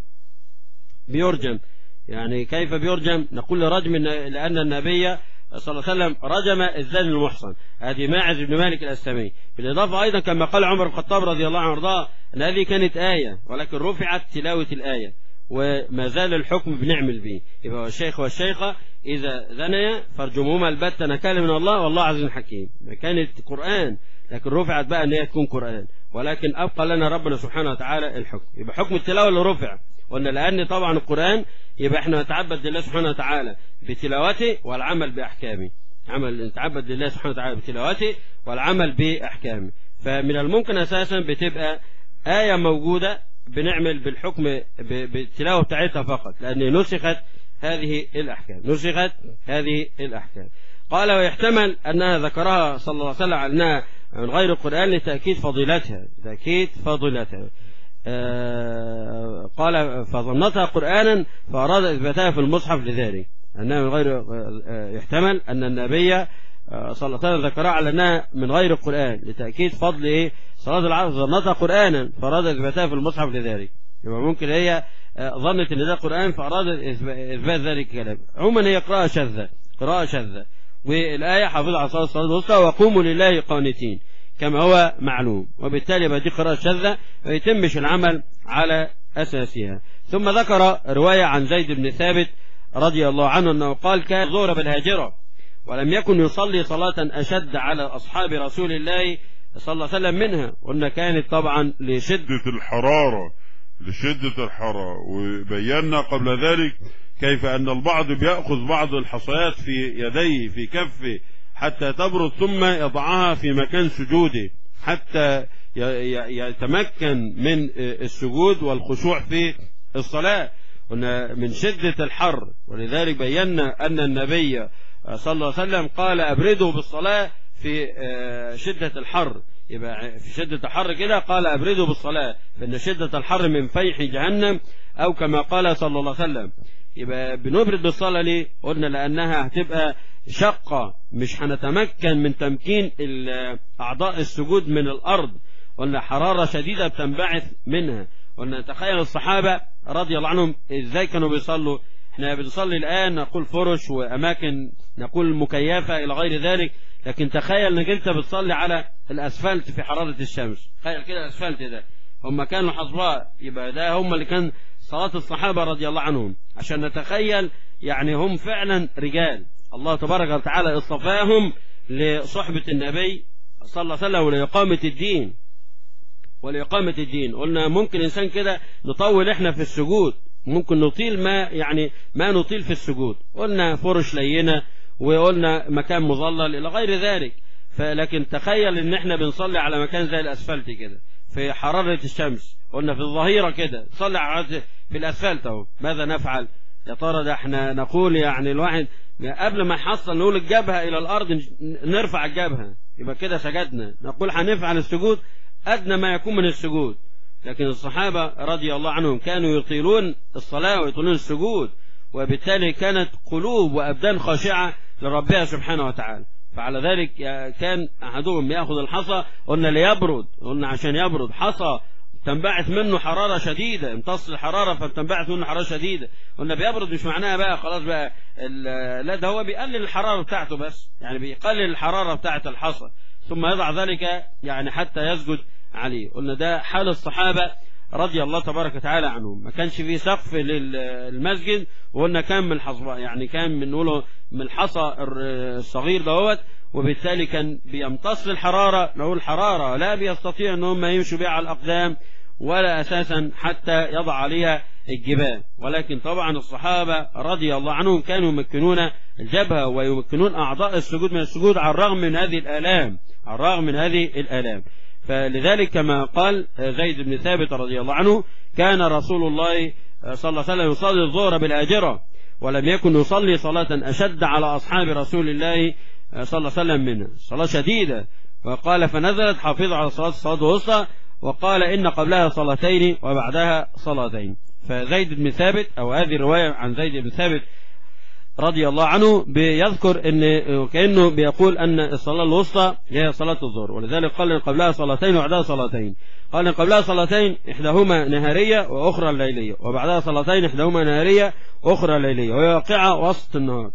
بيرجم يعني كيف بيرجم نقول رجم لأن النبي صلى الله عليه وسلم رجم الزاني المحصن هذه ماعز بن مالك الأسلمي بالإضافة أيضا كما قال عمر بن الخطاب رضي الله عنه وارضاه أن هذه كانت آية ولكن رفعت تلاوة الآية وما زال الحكم بنعمل به يبقى الشيخ والشيخة إذا زنيا فارجمهما البتة نكال من الله والله عزيز حكيم كانت قرآن لكن رفعت بقى أن هي تكون قرآن ولكن أبقى لنا ربنا سبحانه وتعالى الحكم يبقى حكم التلاوة اللي رفع قلنا لأن طبعا القرآن يبقى احنا نتعبد لله سبحانه وتعالى بتلاوته والعمل بأحكامه عمل نتعبد لله سبحانه وتعالى بتلاوته والعمل بأحكامه فمن الممكن أساسا بتبقى آية موجودة بنعمل بالحكم ب- بالتلاوة بتاعتها فقط لأن نسخت هذه الأحكام نسخت هذه الأحكام قال ويحتمل أنها ذكرها صلى الله عليه وسلم على أنها من غير القرآن لتأكيد فضيلتها تأكيد فضيلتها آه، قال فظنتها قرآنا فأراد إثباتها في المصحف لذلك أنها من غير آه، يحتمل أن النبي آه، صلى الله عليه وسلم ذكرها على أنها من غير القرآن لتأكيد فضل إيه صلاة العصر ظنتها قرآنا فأراد إثباتها في المصحف لذلك يبقى ممكن هي آه، ظنت ان ده قرآن فأرادت إثب- إثبات ذلك الكلام عموما هي قراءة شاذة قراءة شاذة والآية حافظ على صلاة الصلاة الوسطى وقوموا لله قانتين كما هو معلوم وبالتالي يبقى دي قراءة شاذة ما يتمش العمل على أساسها ثم ذكر رواية عن زيد بن ثابت رضي الله عنه أنه قال كان ظهر بالهاجرة ولم يكن يصلي صلاة أشد على أصحاب رسول الله صلى الله عليه وسلم منها قلنا كانت طبعا لشدة شدة الحرارة لشدة الحرارة وبينا قبل ذلك كيف أن البعض بيأخذ بعض الحصيات في يديه في كفه حتى تبرد ثم يضعها في مكان سجوده حتى ي- ي- يتمكن من السجود والخشوع في الصلاة قلنا من شدة الحر ولذلك بينا أن النبي صلى الله عليه وسلم قال أبردوا بالصلاة في آه، شدة الحر يبقى في شدة الحر كده قال أبردوا بالصلاة فإن شدة الحر من فيح جهنم أو كما قال صلى الله عليه وسلم يبقى بنبرد بالصلاة ليه قلنا لأنها هتبقى شقة مش هنتمكن من تمكين ال- أعضاء السجود من الأرض قلنا حرارة شديدة بتنبعث منها قلنا تخيل الصحابة رضي الله عنهم ازاي كانوا بيصلوا احنا بنصلي الآن نقول فرش وأماكن نقول مكيفة إلى غير ذلك لكن تخيل انك انت بتصلي على الاسفلت في حرارة الشمس تخيل كده الاسفلت ده هم كانوا حصباء يبقى ده هم اللي كان صلاة الصحابة رضي الله عنهم عشان نتخيل يعني هم فعلا رجال الله تبارك وتعالى اصطفاهم لصحبة النبي صلى الله عليه وسلم ولإقامة الدين ولإقامة الدين قلنا ممكن إنسان كده نطول إحنا في السجود ممكن نطيل ما يعني ما نطيل في السجود قلنا فرش لينة وقلنا مكان مظلل إلى غير ذلك فلكن تخيل إن إحنا بنصلي على مكان زي الأسفلت كده في حرارة الشمس قلنا في الظهيرة كده صلي على في الأسفلت أهو ماذا نفعل يا ترى ده احنا نقول يعني الواحد قبل ما يحصل نقول الجبهة إلى الأرض نرفع الجبهة يبقى كده سجدنا نقول هنفعل السجود أدنى ما يكون من السجود لكن الصحابة رضي الله عنهم كانوا يطيلون الصلاة ويطيلون السجود وبالتالي كانت قلوب وأبدان خاشعة لربها سبحانه وتعالى فعلى ذلك كان أحدهم يأخذ الحصى قلنا ليبرد قلنا عشان يبرد حصى تنبعث منه حرارة شديدة امتص الحرارة فبتنبعث منه حرارة شديدة قلنا بيبرد مش معناها بقى خلاص بقى لا ده هو بيقلل الحرارة بتاعته بس يعني بيقلل الحرارة بتاعة الحصى ثم يضع ذلك يعني حتى يسجد عليه قلنا ده حال الصحابة رضي الله تبارك وتعالى عنهم ما كانش فيه سقف للمسجد وقلنا كان من الحصباء يعني كان من نقوله من الحصى الصغير دوت وبالتالي كان بيمتص الحرارة نقول حرارة لا بيستطيع ان هم يمشوا بها على الأقدام ولا أساسا حتى يضع عليها الجبال ولكن طبعا الصحابة رضي الله عنهم كانوا يمكنون الجبهة ويمكنون أعضاء السجود من السجود على الرغم من هذه الآلام على الرغم من هذه الآلام فلذلك كما قال زيد بن ثابت رضي الله عنه كان رسول الله صلى الله عليه وسلم يصلي الظهر بالآجرة ولم يكن يصلي صلاة أشد على أصحاب رسول الله صلى الله عليه وسلم منها صلاة شديدة وقال فنزلت حافظ على صلاة الصلاة الوسطى وقال إن قبلها صلاتين وبعدها صلاتين فزيد بن ثابت أو هذه الرواية عن زيد بن ثابت رضي الله عنه بيذكر ان كانه بيقول ان الصلاه الوسطى هي صلاه الظهر ولذلك قال ان قبلها صلاتين وبعدها صلاتين قال ان قبلها صلاتين احداهما نهاريه واخرى ليليه وبعدها صلاتين احداهما نهاريه واخرى ليليه وهي واقعه وسط النهار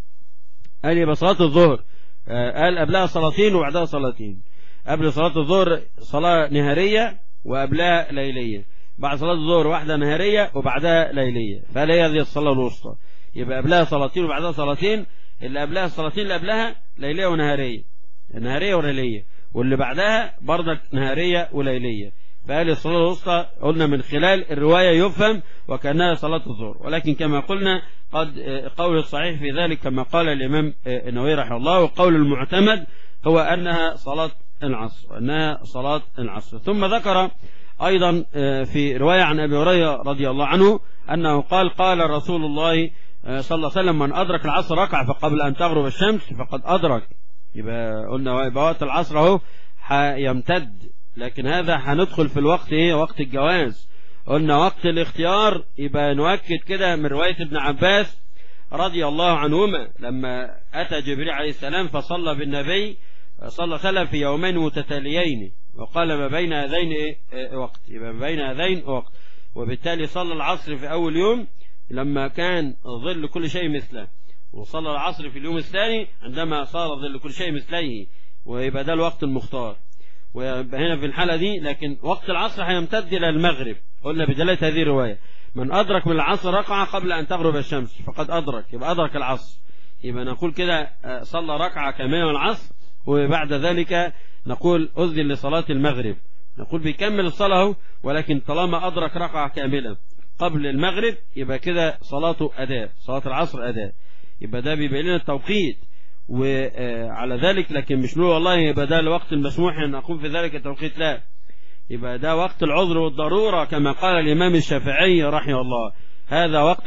قال يبقى صلاه الظهر قال قبلها صلاتين وبعدها صلاتين قبل صلاه الظهر صلاه نهاريه وقبلها ليليه بعد صلاه الظهر واحده نهاريه وبعدها ليليه فهل هي هذه الصلاه الوسطى يبقى قبلها صلاتين وبعدها صلاتين اللي قبلها الصلاتين اللي قبلها ليلية ونهارية نهارية وليلية واللي بعدها برضك نهارية وليلية فقال الصلاة الوسطى قلنا من خلال الرواية يفهم وكأنها صلاة الظهر ولكن كما قلنا قد قول الصحيح في ذلك كما قال الإمام النووي رحمه الله والقول المعتمد هو أنها صلاة العصر أنها صلاة العصر ثم ذكر أيضا في رواية عن أبي هريرة رضي الله عنه أنه قال قال رسول الله صلى الله عليه وسلم من أدرك العصر ركعة فقبل أن تغرب الشمس فقد أدرك يبقى قلنا يبقى وقت العصر أهو يمتد لكن هذا هندخل في الوقت إيه وقت الجواز قلنا وقت الاختيار يبقى نؤكد كده من رواية ابن عباس رضي الله عنهما لما أتى جبريل عليه السلام فصلى بالنبي صلى الله عليه وسلم في يومين متتاليين وقال ما بين هذين إيه وقت يبقى ما بين هذين وقت وبالتالي صلى العصر في أول يوم لما كان ظل كل شيء مثله وصلى العصر في اليوم الثاني عندما صار ظل كل شيء مثليه ويبقى ده الوقت المختار ويبقى هنا في الحالة دي لكن وقت العصر هيمتد إلى المغرب قلنا بدلالة هذه الرواية من أدرك من العصر ركعة قبل أن تغرب الشمس فقد أدرك يبقى أدرك العصر يبقى نقول كده صلى ركعة كمان العصر وبعد ذلك نقول أذن لصلاة المغرب نقول بيكمل الصلاة ولكن طالما أدرك ركعة كاملة قبل المغرب يبقى كده صلاته أداء صلاة العصر أداء يبقى ده بيبين لنا التوقيت وعلى ذلك لكن مش نقول والله يبقى ده الوقت المسموح ان اقوم في ذلك التوقيت لا يبقى ده وقت العذر والضرورة كما قال الامام الشافعي رحمه الله هذا وقت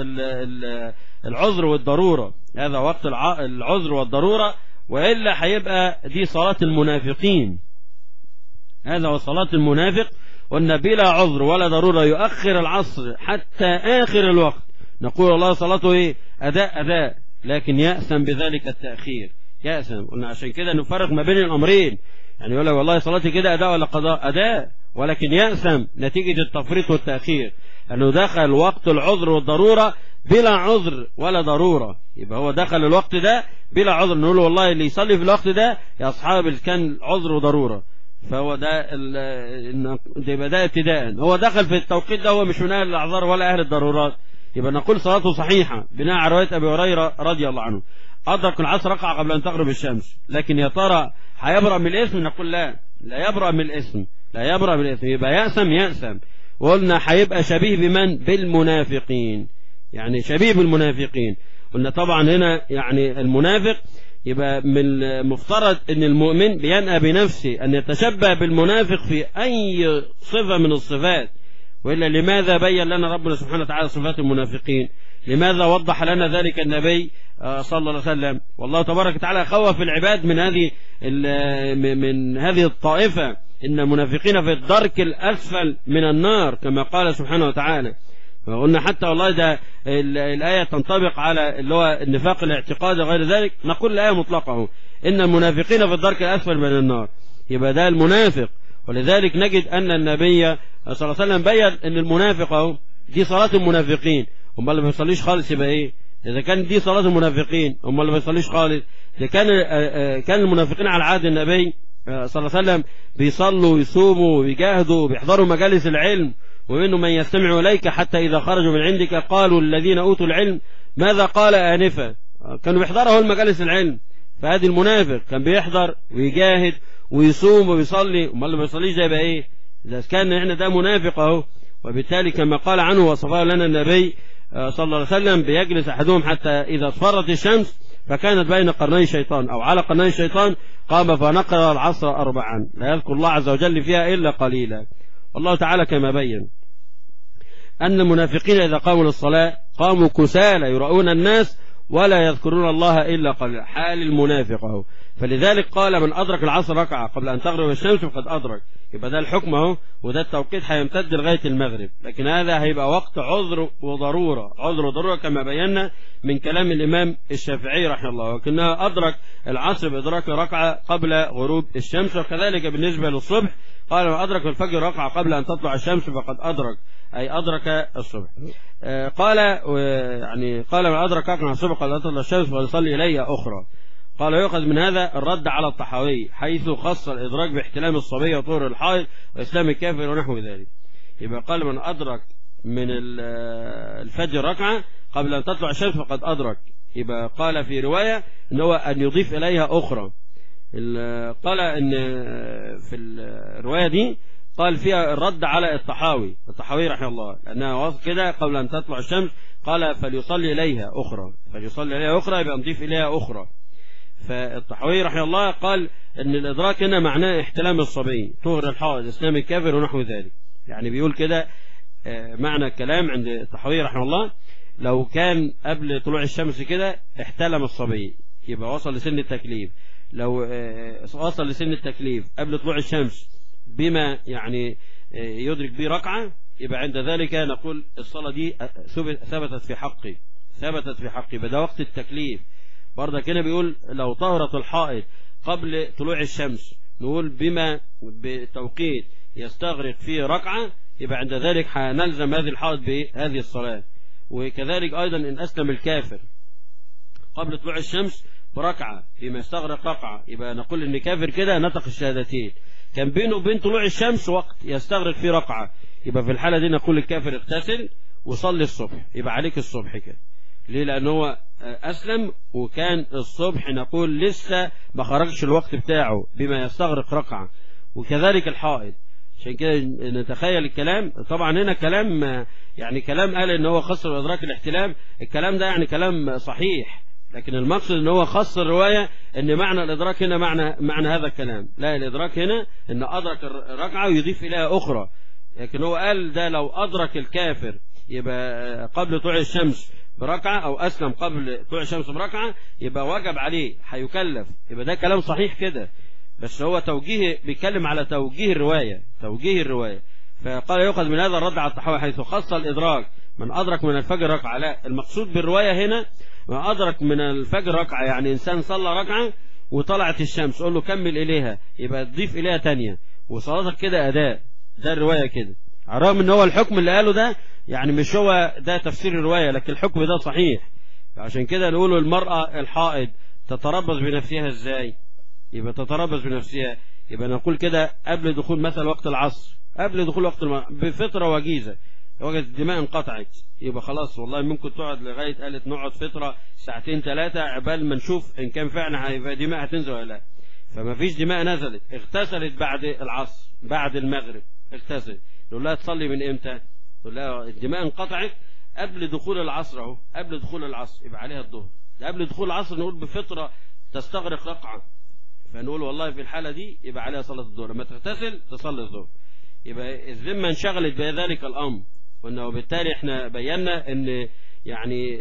العذر والضرورة هذا وقت العذر والضرورة وإلا هيبقى دي صلاة المنافقين هذا هو صلاة المنافق وأن بلا عذر ولا ضرورة يؤخر العصر حتى آخر الوقت نقول الله صلاته إيه أداء أداء لكن يأسم بذلك التأخير يأسم قلنا عشان كده نفرق ما بين الأمرين يعني يقول لك والله صلاتي كده أداء ولا قضاء أداء ولكن يأسم نتيجة التفريط والتأخير أنه دخل وقت العذر والضرورة بلا عذر ولا ضرورة يبقى هو دخل الوقت ده بلا عذر نقول والله اللي يصلي في الوقت ده يا أصحاب كان عذر وضرورة فهو ده يبقى ده ابتداء هو دخل في التوقيت ده هو مش من أهل الأعذار ولا أهل الضرورات يبقى نقول صلاته صحيحة بناء على رواية أبي هريرة رضي الله عنه أدرك العصر ركعة قبل أن تغرب الشمس لكن يا ترى هيبرأ من الإثم نقول لا لا يبرأ من الإثم لا يبرأ من الإثم يبقى يأسم يأسم وقلنا هيبقى شبيه بمن بالمنافقين يعني شبيه بالمنافقين قلنا طبعا هنا يعني المنافق يبقى من المفترض ان المؤمن بينأى بنفسه ان يتشبه بالمنافق في اي صفة من الصفات وإلا لماذا بين لنا ربنا سبحانه وتعالى صفات المنافقين لماذا وضح لنا ذلك النبي صلى الله عليه وسلم والله تبارك وتعالى خوف العباد من هذه من هذه الطائفة إن المنافقين في الدرك الأسفل من النار كما قال سبحانه وتعالى وقلنا حتى والله ده الآية تنطبق على اللي هو النفاق الاعتقادي وغير ذلك نقول الآية مطلقة إن المنافقين في الدرك الأسفل من النار يبقى ده المنافق ولذلك نجد أن النبي صلى الله عليه وسلم بين أن المنافق أهو دي صلاة المنافقين هم اللي ما بيصليش خالص يبقى إيه إذا كان دي صلاة المنافقين هم اللي ما بيصليش خالص إذا كان كان المنافقين على عهد النبي صلى الله عليه وسلم بيصلوا ويصوموا ويجاهدوا وبيحضروا مجالس العلم ومنهم من يستمع إليك حتى إذا خرجوا من عندك قالوا الذين أوتوا العلم ماذا قال آنفا كانوا بيحضروا المجالس العلم فهذه المنافق كان بيحضر ويجاهد ويصوم ويصلي وما اللي ما بيصليش ده يبقى ايه اذا كان احنا ده منافق اهو وبالتالي كما قال عنه وصفه لنا النبي صلى الله عليه وسلم بيجلس احدهم حتى اذا اصفرت الشمس فكانت بين قرني الشيطان او على قرني الشيطان قام فنقر العصر اربعا لا يذكر الله عز وجل فيها الا قليلا والله تعالى كما بين ان المنافقين اذا قاموا للصلاه قاموا كسالى يرؤون الناس ولا يذكرون الله إلا قليلا حال المنافق اهو فلذلك قال من أدرك العصر ركعة قبل أن تغرب الشمس فقد أدرك يبقى ده الحكم اهو وده التوقيت هيمتد لغاية المغرب لكن هذا هيبقى وقت عذر وضرورة عذر وضرورة كما بينا من كلام الإمام الشافعي رحمه الله وكنها أدرك العصر بإدراك ركعة قبل غروب الشمس وكذلك بالنسبة للصبح قال من أدرك الفجر ركعة قبل أن تطلع الشمس فقد أدرك أي أدرك الصبح قال يعني قال من أدرك ركعة الصبح قبل أن تطلع الشمس فليصلي إلي أخرى قال يؤخذ من هذا الرد على الطحاوي حيث خص الإدراك باحتلام الصبي وطهر الحائض وإسلام الكافر ونحو ذلك يبقى قال من أدرك من الفجر ركعة قبل أن تطلع الشمس فقد أدرك يبقى قال في رواية أن هو أن يضيف إليها أخرى قال أن في الرواية دي قال فيها الرد على الطحاوي الطحاوي رحمه الله لأنها وصف كده قبل أن تطلع الشمس قال فليصلي إليها أخرى فليصلي إليها أخرى يبقى نضيف إليها أخرى فالطحاوي رحمه الله قال أن الإدراك هنا معناه احتلام الصبي طهر الحائض إسلام الكافر ونحو ذلك يعني بيقول كده آه، معنى الكلام عند الطحاوي رحمه الله لو كان قبل طلوع الشمس كده احتلم الصبي يبقى وصل لسن التكليف لو آه، وصل لسن التكليف قبل طلوع الشمس بما يعني آه، يدرك به ركعة يبقى عند ذلك نقول الصلاة دي آه، ثبت- ثبتت في حقي ثبتت في حقي يبقى ده وقت التكليف برضك هنا بيقول لو طهرت الحائط قبل طلوع الشمس نقول بما بتوقيت يستغرق فيه ركعة يبقى عند ذلك هنلزم هذه الحائط بهذه الصلاة وكذلك أيضا إن أسلم الكافر قبل طلوع الشمس بركعة فيما يستغرق ركعة يبقى نقول إن كافر كده نطق الشهادتين كان بينه وبين طلوع الشمس وقت يستغرق فيه ركعة يبقى في الحالة دي نقول الكافر اغتسل وصلي الصبح يبقى عليك الصبح كده ليه لأن هو أسلم وكان الصبح نقول لسه ما خرجش الوقت بتاعه بما يستغرق ركعة وكذلك الحائض عشان كده نتخيل الكلام طبعا هنا كلام يعني كلام قال ان هو خسر ادراك الاحتلام الكلام ده يعني كلام صحيح لكن المقصد ان هو خص الروايه ان معنى الادراك هنا معنى معنى هذا الكلام لا الادراك هنا ان ادرك الركعه ويضيف اليها اخرى لكن هو قال ده لو ادرك الكافر يبقى قبل طلوع الشمس بركعه او اسلم قبل طلوع الشمس بركعه يبقى وجب عليه هيكلف يبقى ده كلام صحيح كده بس هو توجيه بيتكلم على توجيه الروايه توجيه الروايه فقال يؤخذ من هذا الرد على الطحاوي حيث خص الادراك من ادرك من الفجر ركعه لا المقصود بالروايه هنا ما أدرك من الفجر ركعة يعني إنسان صلى ركعة وطلعت الشمس قول له كمل إليها يبقى تضيف إليها تانية وصلاتك كده أداء ده الرواية كده على الرغم إن هو الحكم اللي قاله ده يعني مش هو ده تفسير الرواية لكن الحكم ده صحيح عشان كده نقول المرأة الحائض تتربص بنفسها إزاي يبقى تتربص بنفسها يبقى نقول كده قبل دخول مثلا وقت العصر قبل دخول وقت المرأة بفترة وجيزة وجد الدماء انقطعت يبقى خلاص والله ممكن تقعد لغاية قالت نقعد فترة ساعتين ثلاثة عبال ما نشوف إن كان فعلا هيبقى دماء هتنزل ولا لا فما فيش دماء نزلت اغتسلت بعد العصر بعد المغرب اغتسلت نقول لها تصلي من امتى نقول لها الدماء انقطعت قبل دخول العصر اهو قبل دخول العصر يبقى عليها الظهر قبل دخول العصر نقول بفترة تستغرق ركعة فنقول والله في الحالة دي يبقى عليها صلاة الظهر لما تغتسل تصلي الظهر يبقى الذمة انشغلت بذلك الأمر وانه بالتالي احنا بينا ان يعني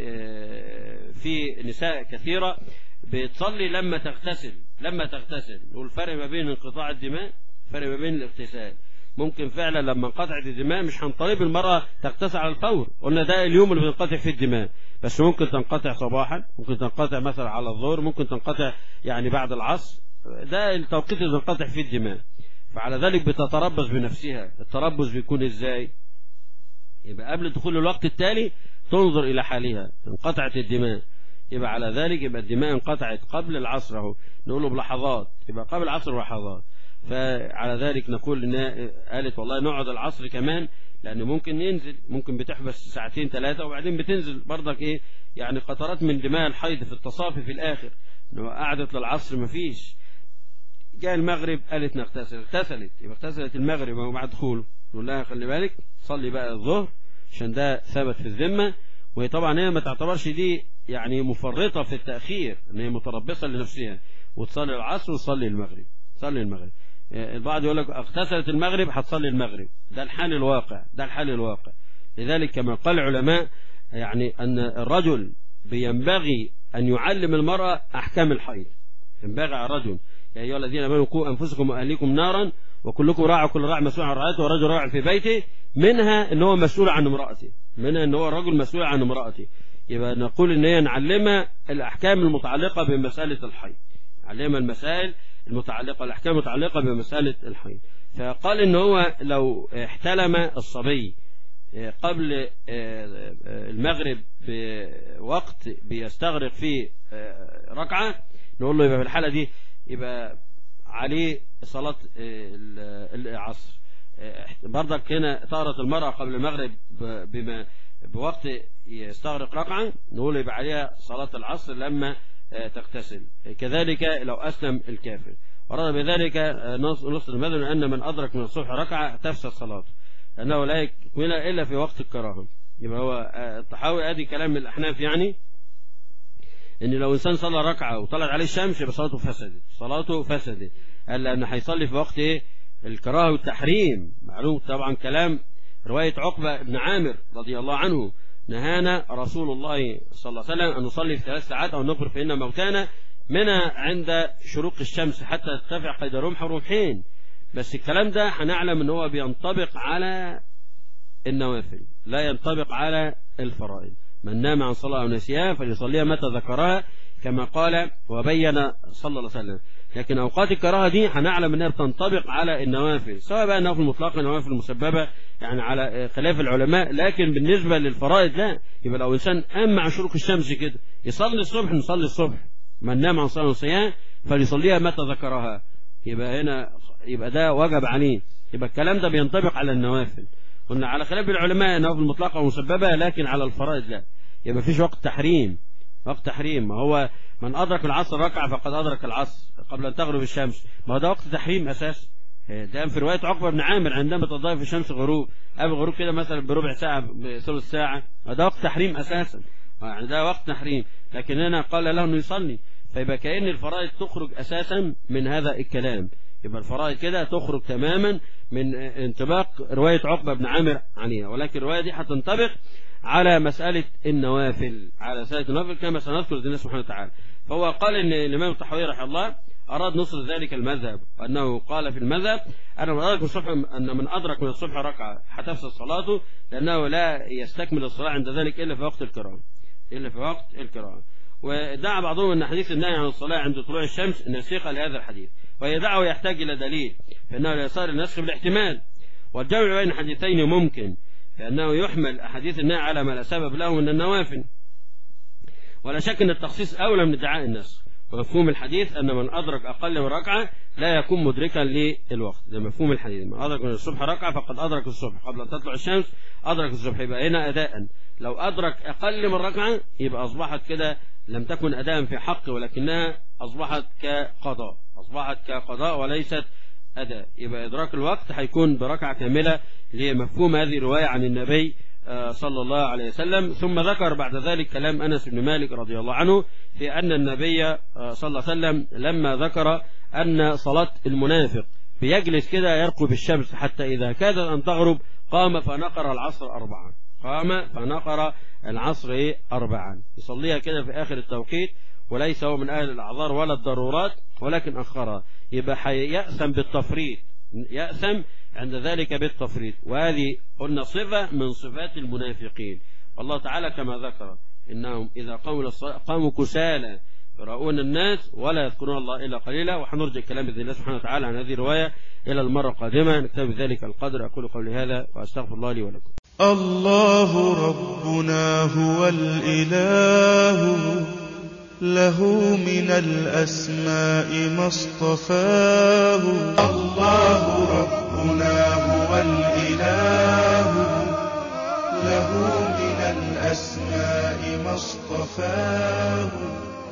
في نساء كثيرة بتصلي لما تغتسل لما تغتسل والفرق ما بين انقطاع الدماء فرق ما بين الاغتسال ممكن فعلا لما انقطعت الدماء مش هنطالب المرأة تغتسل على الفور قلنا ده اليوم اللي بتنقطع فيه الدماء بس ممكن تنقطع صباحا ممكن تنقطع مثلا على الظهر ممكن تنقطع يعني بعد العصر ده التوقيت اللي تنقطع فيه الدماء فعلى ذلك بتتربص بنفسها التربص بيكون ازاي يبقى قبل دخول الوقت التالي تنظر إلى حالها انقطعت الدماء يبقى على ذلك يبقى الدماء انقطعت قبل العصر اهو نقوله بلحظات يبقى قبل العصر بلحظات فعلى ذلك نقول إن قالت والله نقعد العصر كمان لأنه ممكن ينزل ممكن بتحبس ساعتين ثلاثة وبعدين بتنزل برضك إيه يعني قطرات من دماء الحيض في التصافي في الآخر إنه قعدت للعصر مفيش جاء المغرب قالت نغتسل اغتسلت يبقى اغتسلت المغرب ومع دخوله نقول لها خلي بالك صلي بقى الظهر عشان ده ثبت في الذمة وهي طبعا هي ما تعتبرش دي يعني مفرطة في التأخير ان هي متربصة لنفسها وتصلي العصر وتصلي المغرب تصلي المغرب البعض يقول لك اغتسلت المغرب هتصلي المغرب ده الحال الواقع ده الحال الواقع لذلك كما قال العلماء يعني ان الرجل بينبغي ان يعلم المرأة احكام الحيض ينبغي على الرجل يا ايها الذين امنوا قوا انفسكم واهليكم نارا وكلكم راع وكل راع مسؤول عن رعيته ورجل راع في بيته منها ان هو مسؤول عن امرأته منها ان هو الرجل مسؤول عن امرأته يبقى نقول ان هي نعلمها الاحكام المتعلقة بمسألة الحي علمها المسائل المتعلقة الاحكام المتعلقة بمسألة الحي فقال ان هو لو احتلم الصبي قبل المغرب بوقت بيستغرق فيه ركعة نقول له يبقى في الحالة دي يبقى عليه صلاة العصر برضك هنا طارت المرأة قبل المغرب بما بوقت يستغرق ركعة نقول يبقى عليها صلاة العصر لما تغتسل كذلك لو أسلم الكافر ورد بذلك نص المذهب أن من أدرك من الصبح ركعة تفسد صلاته لأنه لا يكمل إلا في وقت الكراهة يبقى هو الطحاوي أدي كلام من الأحناف يعني ان لو انسان صلى ركعه وطلعت عليه الشمس يبقى صلاته فسدت صلاته فسدت قال لان هيصلي في وقت ايه الكراهة والتحريم معلوم طبعا كلام رواية عقبة بن عامر رضي الله عنه نهانا رسول الله صلى الله عليه وسلم أن نصلي في ثلاث ساعات أو نقر فإن موتانا منها عند شروق الشمس حتى ترتفع قيد رمح ورمحين بس الكلام ده هنعلم ان هو بينطبق على النوافل لا ينطبق على الفرائض من نام عن صلاة أو نسيها فليصليها متى ذكرها كما قال وبين صلى الله عليه وسلم لكن أوقات الكراهة دي هنعلم أنها بتنطبق على النوافل سواء بقى نوافل مطلقة نوافل مسببة يعني على خلاف العلماء لكن بالنسبة للفرائض لا يبقى لو إنسان قام مع شروق الشمس كده يصلي الصبح نصلي الصبح من نام عن صلاة ونسيها فليصليها متى ذكرها يبقى هنا يبقى ده وجب عليه يبقى الكلام ده بينطبق على النوافل قلنا على خلاف العلماء نوافل مطلقة ومسببة لكن على الفرائض لا يبقى فيش وقت تحريم وقت تحريم ما هو من أدرك العصر ركعة فقد أدرك العصر قبل أن تغرب الشمس ما هو ده وقت تحريم أساس ده في رواية عقبة بن عامر عندما تضايف الشمس غروب قبل الغروب كده مثلا بربع ساعة بثلث ساعة ده وقت تحريم أساسا يعني ده وقت تحريم لكن هنا قال له أنه يصلي فيبقى كأن الفرائض تخرج أساسا من هذا الكلام يبقى الفرائض كده تخرج تماما من انطباق رواية عقبة بن عامر عليها ولكن الرواية دي هتنطبق على مسألة النوافل على مسألة النوافل كما سنذكر الله سبحانه وتعالى فهو قال ان الإمام الطحاوي رحمه الله أراد نصر ذلك المذهب وأنه قال في المذهب أن من أدرك الصبح أن من أدرك من الصبح ركعة هتفسد صلاته لأنه لا يستكمل الصلاة عند ذلك إلا في وقت الكرام إلا في وقت الكرام ودعا بعضهم أن حديث النهي عن الصلاة عند طلوع الشمس نسيق لهذا الحديث وهي دعوة يحتاج إلى دليل فإنه لا يصير النسخ بالاحتمال والجمع بين حديثين ممكن لأنه يحمل أحاديث النهي على ما لا سبب له من النوافل ولا شك أن التخصيص أولى من ادعاء النسخ ومفهوم الحديث أن من أدرك أقل من ركعة لا يكون مدركا للوقت ده مفهوم الحديث من أدرك من الصبح ركعة فقد أدرك الصبح قبل أن تطلع الشمس أدرك الصبح يبقى هنا أداء لو أدرك أقل من ركعة يبقى أصبحت كده لم تكن أداء في حقه ولكنها أصبحت كقضاء أصبحت كقضاء وليست أداء يبقى إدراك الوقت هيكون بركعة كاملة لمفهوم هذه الرواية عن النبي صلى الله عليه وسلم ثم ذكر بعد ذلك كلام أنس بن مالك رضي الله عنه في أن النبي صلى الله عليه وسلم لما ذكر أن صلاة المنافق بيجلس كده يرقب الشمس حتى إذا كادت أن تغرب قام فنقر العصر أربعا قام فنقر العصر أربعا يصليها كده في آخر التوقيت وليس هو من أهل الأعذار ولا الضرورات ولكن أخرها يبقى يأسم بالتفريط يأسم عند ذلك بالتفريط وهذه قلنا صفة من صفات المنافقين والله تعالى كما ذكر إنهم إذا قاموا قاموا كسالى يراؤون الناس ولا يذكرون الله إلا قليلا وحنرجع الكلام بإذن الله سبحانه وتعالى عن هذه الرواية إلى المرة القادمة نكتب ذلك القدر أقول قولي هذا وأستغفر الله لي ولكم الله ربنا هو الإله له من الأسماء ما اصطفاه الله ربنا هو الإله له من الأسماء ما اصطفاه